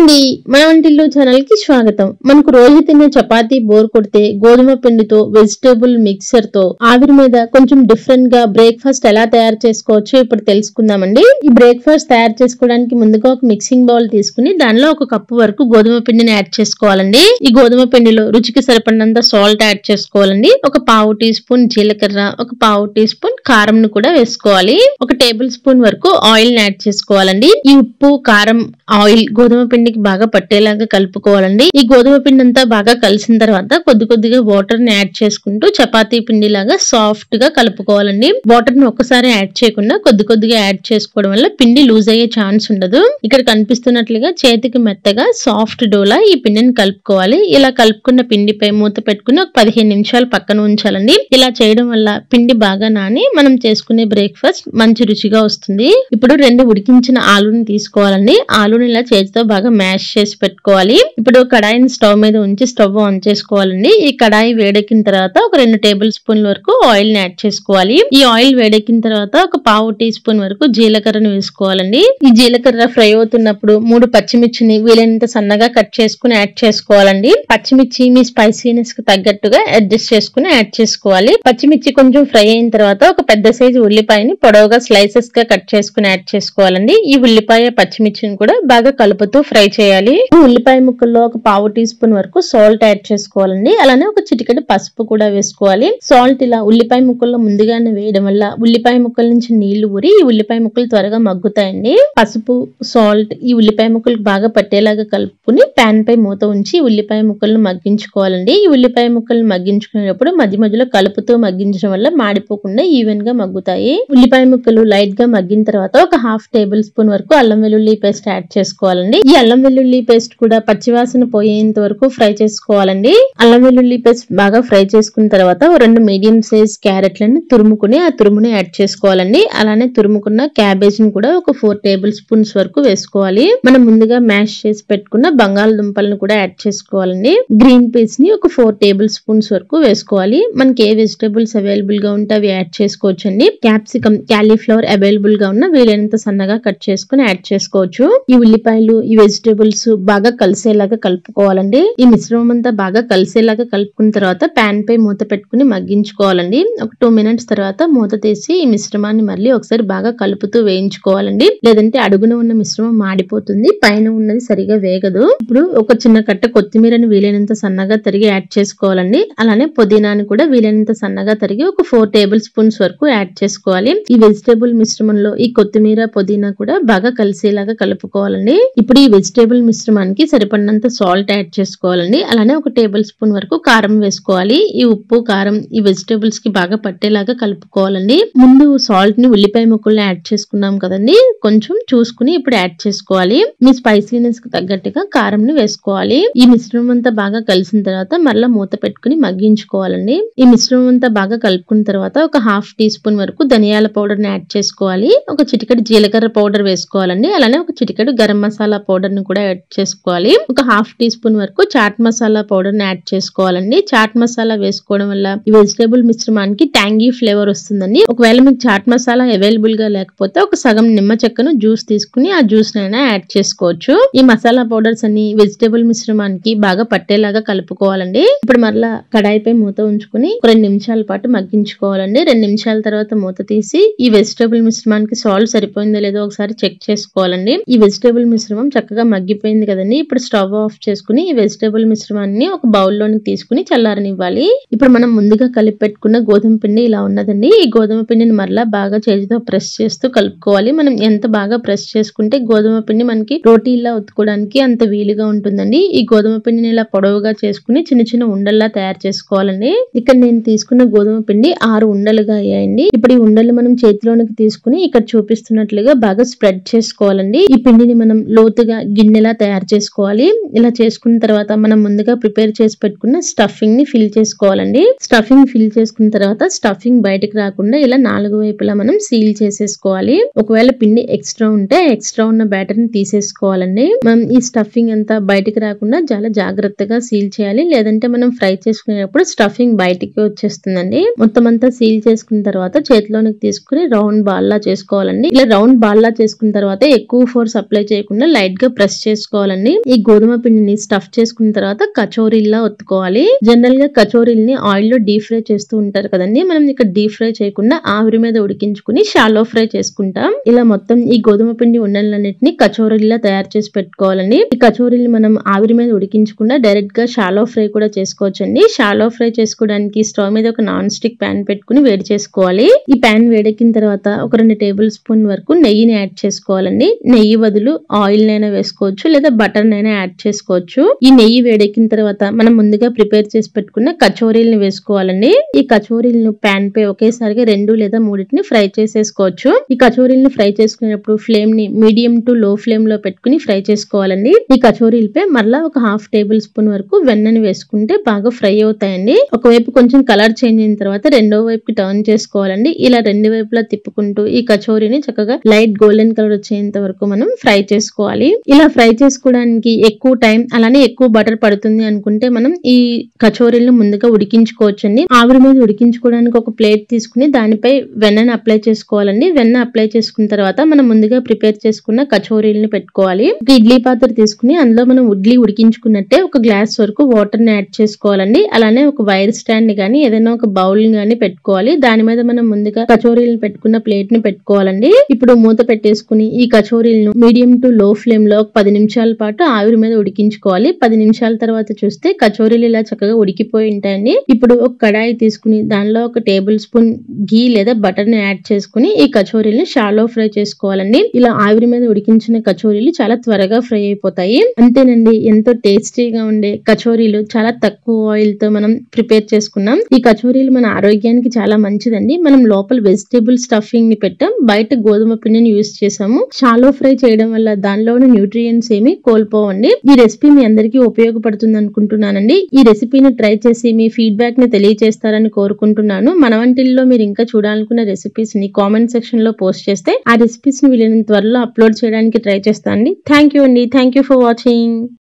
అండి మన వంటిల్లు ఛానల్ కి స్వాగతం మనకు రోజు తినే చపాతీ బోర్ కొడితే గోధుమ పిండితో వెజిటేబుల్ మిక్సర్ తో ఆవిరి మీద కొంచెం డిఫరెంట్ గా బ్రేక్ఫాస్ట్ ఎలా తయారు చేసుకోవచ్చో ఇప్పుడు తెలుసుకుందామండి ఈ బ్రేక్ఫాస్ట్ తయారు చేసుకోవడానికి ముందుగా ఒక మిక్సింగ్ బౌల్ తీసుకుని దానిలో ఒక కప్పు వరకు గోధుమ పిండిని యాడ్ చేసుకోవాలండి ఈ గోధుమ పిండిలో రుచికి సరిపడినంత సాల్ట్ యాడ్ చేసుకోవాలండి ఒక పావు టీ స్పూన్ జీలకర్ర ఒక పావు టీ స్పూన్ కారం ను కూడా వేసుకోవాలి ఒక టేబుల్ స్పూన్ వరకు ఆయిల్ ని యాడ్ చేసుకోవాలండి ఈ ఉప్పు కారం ఆయిల్ గోధుమ పిండికి బాగా పట్టేలాగా కలుపుకోవాలండి ఈ గోధుమ పిండి అంతా బాగా కలిసిన తర్వాత కొద్ది కొద్దిగా వాటర్ ని యాడ్ చేసుకుంటూ చపాతీ పిండి లాగా సాఫ్ట్ గా కలుపుకోవాలండి వాటర్ ని ఒక్కసారి యాడ్ చేయకుండా కొద్ది కొద్దిగా యాడ్ చేసుకోవడం వల్ల పిండి లూజ్ అయ్యే ఛాన్స్ ఉండదు ఇక్కడ కనిపిస్తున్నట్లుగా చేతికి మెత్తగా సాఫ్ట్ డోలా ఈ పిండిని కలుపుకోవాలి ఇలా కలుపుకున్న పిండిపై మూత పెట్టుకుని ఒక పదిహేను నిమిషాలు పక్కన ఉంచాలండి ఇలా చేయడం వల్ల పిండి బాగా నాని మనం చేసుకునే బ్రేక్ఫాస్ట్ మంచి రుచిగా వస్తుంది ఇప్పుడు రెండు ఉడికించిన ఆలుని తీసుకోవాలండి ఆలుని ఇలా చేతితో బాగా మ్యాష్ చేసి పెట్టుకోవాలి ఇప్పుడు కడాయిని స్టవ్ మీద ఉంచి స్టవ్ ఆన్ చేసుకోవాలండి ఈ కడాయి వేడెక్కిన తర్వాత ఒక రెండు టేబుల్ స్పూన్ల వరకు ఆయిల్ ని యాడ్ చేసుకోవాలి ఈ ఆయిల్ వేడెక్కిన తర్వాత ఒక పావు టీ స్పూన్ వరకు జీలకర్రను వేసుకోవాలండి ఈ జీలకర్ర ఫ్రై అవుతున్నప్పుడు మూడు పచ్చిమిర్చిని వీలైనంత సన్నగా కట్ చేసుకుని యాడ్ చేసుకోవాలండి పచ్చిమిర్చి మీ స్పైసీనెస్ కి తగ్గట్టుగా అడ్జస్ట్ చేసుకుని యాడ్ చేసుకోవాలి పచ్చిమిర్చి కొంచెం ఫ్రై అయిన తర్వాత ఒక పెద్ద సైజు ఉల్లిపాయని పొడవుగా స్లైసెస్ గా కట్ చేసుకుని యాడ్ చేసుకోవాలండి ఈ ఉల్లిపాయ పచ్చిమిర్చిని కూడా బాగా కలుపుతూ ఫ్రై చేయాలి ఈ ఉల్లిపాయ ముక్కల్లో ఒక పావు టీ స్పూన్ వరకు సాల్ట్ యాడ్ చేసుకోవాలండి అలానే ఒక చిటికెడు పసుపు కూడా వేసుకోవాలి సాల్ట్ ఇలా ఉల్లిపాయ ముక్కల్లో ముందుగానే వేయడం వల్ల ఉల్లిపాయ ముక్కల నుంచి నీళ్లు ఊరి ఈ ఉల్లిపాయ ముక్కలు త్వరగా మగ్గుతాయండి పసుపు సాల్ట్ ఈ ఉల్లిపాయ ముక్కలకు బాగా పట్టేలాగా కలుపుకుని పాన్ పై మూత ఉంచి ఉల్లిపాయ ముక్కలను మగ్గించుకోవాలండి ఈ ఉల్లిపాయ ముక్కలను మగ్గించుకునేటప్పుడు మధ్య మధ్యలో కలుపుతూ మగ్గించడం వల్ల మాడిపోకుండా ఈవెన్ గా మగ్గుతాయి ఉల్లిపాయ ముక్కలు లైట్ గా మగ్గిన తర్వాత ఒక హాఫ్ టేబుల్ స్పూన్ వరకు అల్లం వెల్లుల్లి పేస్ట్ యాడ్ చేసుకోవాలండి ఈ అల్లం వెల్లుల్లి పేస్ట్ కూడా పచ్చివాసన పోయేంత వరకు ఫ్రై చేసుకోవాలండి అల్లం వెల్లుల్లి పేస్ట్ బాగా ఫ్రై చేసుకున్న తర్వాత ఓ రెండు మీడియం సైజ్ క్యారెట్లను తురుముకుని ఆ తురుముని యాడ్ చేసుకోవాలండి అలానే తురుముకున్న క్యాబేజ్ ని కూడా ఒక ఫోర్ టేబుల్ స్పూన్స్ వరకు వేసుకోవాలి మనం ముందుగా మ్యాష్ చేసి పెట్టుకున్న బంగాళదుంపలను కూడా యాడ్ చేసుకోవాలండి గ్రీన్ పీస్ ని ఒక ఫోర్ టేబుల్ స్పూన్స్ వరకు వేసుకోవాలి మనకి ఏ వెజిటేబుల్స్ అవైలబుల్ గా ఉంటే అవి యాడ్ చేసుకోవచ్చు అండి క్యాప్సికమ్ క్యాలీఫ్లవర్ అవైలబుల్ గా ఉన్న వీలైనంత సన్నగా కట్ చేసుకుని యాడ్ చేసుకోవచ్చు ఈ ఉల్లిపాయలు ఈ వెజిటేబుల్స్ బాగా కలిసేలాగా కలుపుకోవాలండి ఈ మిశ్రమం అంతా బాగా కలిసేలాగా కలుపుకున్న తర్వాత పాన్ పై మూత పెట్టుకుని మగ్గించుకోవాలండి ఒక టూ మినిట్స్ తర్వాత మూత తీసి ఈ మిశ్రమాన్ని మళ్ళీ ఒకసారి బాగా కలుపుతూ వేయించుకోవాలండి లేదంటే అడుగున ఉన్న మిశ్రమం మాడిపోతుంది పైన ఉన్నది సరిగా వేగదు ఇప్పుడు ఒక చిన్న కట్ట కొత్తిమీరని వీలైనంత సన్నగా తరిగి యాడ్ చేసుకోవాలండి అలానే పుదీనాని కూడా వీలైనంత సన్నగా తరిగి ఒక ఫోర్ టేబుల్ స్పూన్స్ వరకు యాడ్ చేసుకోవాలి ఈ వెజిటేబుల్ మిశ్రమంలో ఈ కొత్తిమీర పుదీనా కూడా బాగా కలిసేలాగా కలుపుకోవాలండి ఇప్పుడు ఈ వెజిటేబుల్ మిశ్రమానికి సరిపడినంత సాల్ట్ యాడ్ చేసుకోవాలండి అలానే ఒక టేబుల్ స్పూన్ వరకు కారం వేసుకోవాలి ఈ ఉప్పు కారం ఈ వెజిటేబుల్స్ కి బాగా పట్టేలాగా కలుపుకోవాలండి ముందు సాల్ట్ ని ఉల్లిపాయ ముక్కల్ని యాడ్ చేసుకున్నాం కదండి కొంచెం చూసుకుని ఇప్పుడు యాడ్ చేసుకోవాలి మీ స్పైసీనెస్ కి తగ్గట్టుగా కారం ని వేసుకోవాలి ఈ మిశ్రమం అంతా బాగా కలిసిన తర్వాత మరలా మూత పెట్టుకుని మగ్గించుకోవాలండి ఈ మిశ్రమం అంతా బాగా కలుపుకున్న తర్వాత ఒక హాఫ్ టీ స్పూన్ వరకు ధనియాల పౌడర్ ని యాడ్ చేసుకోవాలి ఒక చిటికెడు జీలకర్ర పౌడర్ వేసుకోవాలండి అలానే ఒక చిటికెడు గరం మసాలా పౌడర్ ని కూడా యాడ్ చేసుకోవాలి ఒక హాఫ్ టీ స్పూన్ వరకు చాట్ మసాలా పౌడర్ ని యాడ్ చేసుకోవాలండి చాట్ మసాలా వేసుకోవడం వల్ల ఈ వెజిటేబుల్ మిశ్రమానికి ట్యాంగీ ఫ్లేవర్ వస్తుందండి ఒకవేళ మీకు చాట్ మసాలా అవైలబుల్ గా లేకపోతే ఒక సగం నిమ్మ చెక్కను జ్యూస్ తీసుకుని ఆ జ్యూస్ నైనా యాడ్ చేసుకోవచ్చు ఈ మసాలా పౌడర్స్ అన్ని వెజిటేబుల్ మిశ్రమానికి బాగా పట్టేలాగా కలుపుకోవాలండి ఇప్పుడు మరలా కడాయిపై మూత ఉంచుకుని ఒక రెండు నిమిషాల పాటు మగ్గించుకోవాలండి రెండు నిమిషాల తర్వాత మూత తీసి ఈ వెజిటేబుల్ మిశ్రమానికి సాల్ట్ సరిపోయిందో లేదో ఒకసారి చెక్ చేసుకోవాలండి ఈ వెజిటేబుల్ మిశ్రమం చక్కగా మగ్గిపోయింది కదండి ఇప్పుడు స్టవ్ ఆఫ్ చేసుకుని ఈ వెజిటేబుల్ మిశ్రమాన్ని ఒక బౌల్ లోనికి తీసుకుని చల్లారనివ్వాలి ఇప్పుడు మనం ముందుగా కలిపి పెట్టుకున్న గోధుమ పిండి ఇలా ఉన్నదండి ఈ గోధుమ పిండిని మరలా బాగా చేతితో ప్రెస్ చేస్తూ కలుపుకోవాలి మనం ఎంత బాగా ప్రెస్ చేసుకుంటే గోధుమ పిండి మనకి రోటీలా ఒత్తుకోవడానికి అంత వీలుగా ఉంటుందండి ఈ గోధుమ పిండిని ఇలా పొడవుగా చేసుకుని చిన్న చిన్న ఉండల్లా తయారు చేసుకోవాలండి ఇక్కడ నేను తీసుకున్న గోధుమ పిండి ఆరు ఉండలుగా అయ్యాయండి ఇప్పుడు ఈ ఉండలు మనం చేతిలోనికి తీసుకుని ఇక్కడ చూపిస్తున్నట్లుగా బాగా స్ప్రెడ్ చేసుకోవాలండి ఈ పిండిని మనం లోతుగా గిన్నెలా తయారు చేసుకోవాలి ఇలా చేసుకున్న తర్వాత మనం ముందుగా ప్రిపేర్ చేసి పెట్టుకున్న స్టఫింగ్ ని ఫిల్ చేసుకోవాలండి స్టఫింగ్ ఫిల్ చేసుకున్న తర్వాత స్టఫింగ్ బయటకు రాకుండా ఇలా నాలుగు వైపులా మనం సీల్ చేసేసుకోవాలి ఒకవేళ పిండి ఎక్స్ట్రా ఉంటే ఎక్స్ట్రా ఉన్న బ్యాటర్ ని తీసేసుకోవాలండి మనం ఈ స్టఫింగ్ అంతా బయటకు రాకుండా చాలా జాగ్రత్తగా సీల్ చేయాలి లేదంటే మనం ఫ్రై చేసుకునేటప్పుడు స్టఫింగ్ బయటికి వచ్చేస్తుందండి మొత్తం అంతా సీల్ చేసుకున్న తర్వాత చేతిలోనికి తీసుకుని రౌండ్ బాల్ లా చేసుకోవాలండి ఇలా రౌండ్ బాల్ లా చేసుకున్న తర్వాత ఎక్కువ ఫోర్స్ అప్లై చేయకుండా లైట్ గా ప్రెస్ ప్రెస్ చేసుకోవాలండి ఈ గోధుమ పిండిని స్టఫ్ చేసుకున్న తర్వాత కచోరీలా ఒత్తుకోవాలి జనరల్ గా కచోరీల్ని ఆయిల్ లో డీప్ ఫ్రై చేస్తూ ఉంటారు కదండి మనం ఇక్కడ డీప్ ఫ్రై చేయకుండా ఆవిరి మీద ఉడికించుకుని షాలో ఫ్రై చేసుకుంటాం ఇలా మొత్తం ఈ గోధుమ పిండి ఉండలన్నిటిని కచోరీలా తయారు చేసి పెట్టుకోవాలండి ఈ కచోరీని మనం ఆవిరి మీద ఉడికించకుండా డైరెక్ట్ గా షాలో ఫ్రై కూడా చేసుకోవచ్చండి షాలో ఫ్రై చేసుకోవడానికి స్టవ్ మీద ఒక నాన్ స్టిక్ ప్యాన్ పెట్టుకుని వేడి చేసుకోవాలి ఈ ప్యాన్ వేడెక్కిన తర్వాత ఒక రెండు టేబుల్ స్పూన్ వరకు నెయ్యిని యాడ్ చేసుకోవాలండి నెయ్యి బదులు ఆయిల్ నైనా వేసుకోవచ్చు లేదా బటర్ నైనా యాడ్ చేసుకోవచ్చు ఈ నెయ్యి వేడెక్కిన తర్వాత మనం ముందుగా ప్రిపేర్ చేసి పెట్టుకున్న కచోరీలను వేసుకోవాలండి ఈ కచోరీలను ప్యాన్ పై ఒకేసారిగా రెండు లేదా మూడింటిని ఫ్రై చేసేసుకోవచ్చు ఈ కచోరీలను ఫ్రై చేసుకునేటప్పుడు ఫ్లేమ్ ని మీడియం టు లో ఫ్లేమ్ లో పెట్టుకుని ఫ్రై చేసుకోవాలండి ఈ కచోరీలపై మరలా ఒక హాఫ్ టేబుల్ స్పూన్ వరకు వెన్నని వేసుకుంటే బాగా ఫ్రై అవుతాయండి ఒకవైపు కొంచెం కలర్ చేంజ్ అయిన తర్వాత రెండో వైపుకి టర్న్ చేసుకోవాలండి ఇలా రెండు వైపులా తిప్పుకుంటూ ఈ కచోరీని చక్కగా లైట్ గోల్డెన్ కలర్ వచ్చేంత వరకు మనం ఫ్రై చేసుకోవాలి ఇలా ఫ్రై చేసుకోవడానికి ఎక్కువ టైం అలానే ఎక్కువ బటర్ పడుతుంది అనుకుంటే మనం ఈ కచోరీలను ముందుగా ఉడికించుకోవచ్చండి ఆవిరి మీద ఉడికించుకోవడానికి ఒక ప్లేట్ తీసుకుని దానిపై వెన్నను అప్లై చేసుకోవాలండి వెన్న అప్లై చేసుకున్న తర్వాత మనం ముందుగా ప్రిపేర్ చేసుకున్న కచోరీలను పెట్టుకోవాలి ఒక ఇడ్లీ పాత్ర తీసుకుని అందులో మనం ఇడ్లీ ఉడికించుకున్నట్టే ఒక గ్లాస్ వరకు వాటర్ ని యాడ్ చేసుకోవాలండి అలానే ఒక వైర్ స్టాండ్ ని గానీ ఏదైనా ఒక బౌల్ ని గానీ పెట్టుకోవాలి దాని మీద మనం ముందుగా కచోరీలను పెట్టుకున్న ప్లేట్ ని పెట్టుకోవాలండి ఇప్పుడు మూత పెట్టేసుకుని ఈ కచోరీలను మీడియం టు లో ఫ్లేమ్ లో ఒక పది నిమిషాల పాటు ఆవిరి మీద ఉడికించుకోవాలి పది నిమిషాల తర్వాత చూస్తే కచోరీలు ఇలా చక్కగా ఉడికిపోయి ఉంటాయండి ఇప్పుడు ఒక కడాయి తీసుకుని దానిలో ఒక టేబుల్ స్పూన్ గీ లేదా బటర్ ని యాడ్ చేసుకుని ఈ కచోరీలను షాలో ఫ్రై చేసుకోవాలండి ఇలా ఆవిరి మీద ఉడికించిన కచోరీలు చాలా త్వరగా ఫ్రై అయిపోతాయి అంతేనండి ఎంతో టేస్టీగా ఉండే కచోరీలు చాలా తక్కువ ఆయిల్ తో మనం ప్రిపేర్ చేసుకున్నాం ఈ కచోరీలు మన ఆరోగ్యానికి చాలా మంచిదండి మనం లోపల వెజిటేబుల్ స్టఫింగ్ ని పెట్టాం బయట గోధుమ పిండిని యూస్ చేసాము షాలో ఫ్రై చేయడం వల్ల దానిలో ఉన్న న్యూట్రియంట్స్ ఏమి కోల్పోవండి ఈ రెసిపీ మీ అందరికీ ఉపయోగపడుతుంది అనుకుంటున్నానండి ఈ రెసిపీని ట్రై చేసి మీ ఫీడ్బ్యాక్ ని తెలియజేస్తారని కోరుకుంటున్నాను మన వంటిల్లో మీరు ఇంకా చూడాలనుకున్న రెసిపీస్ ని కామెంట్ సెక్షన్ లో పోస్ట్ చేస్తే ఆ రెసిపీస్ ని వీలైనంత త్వరలో అప్లోడ్ చేయడానికి ట్రై చేస్తానండి థ్యాంక్ యూ అండి థ్యాంక్ యూ ఫర్ వాచింగ్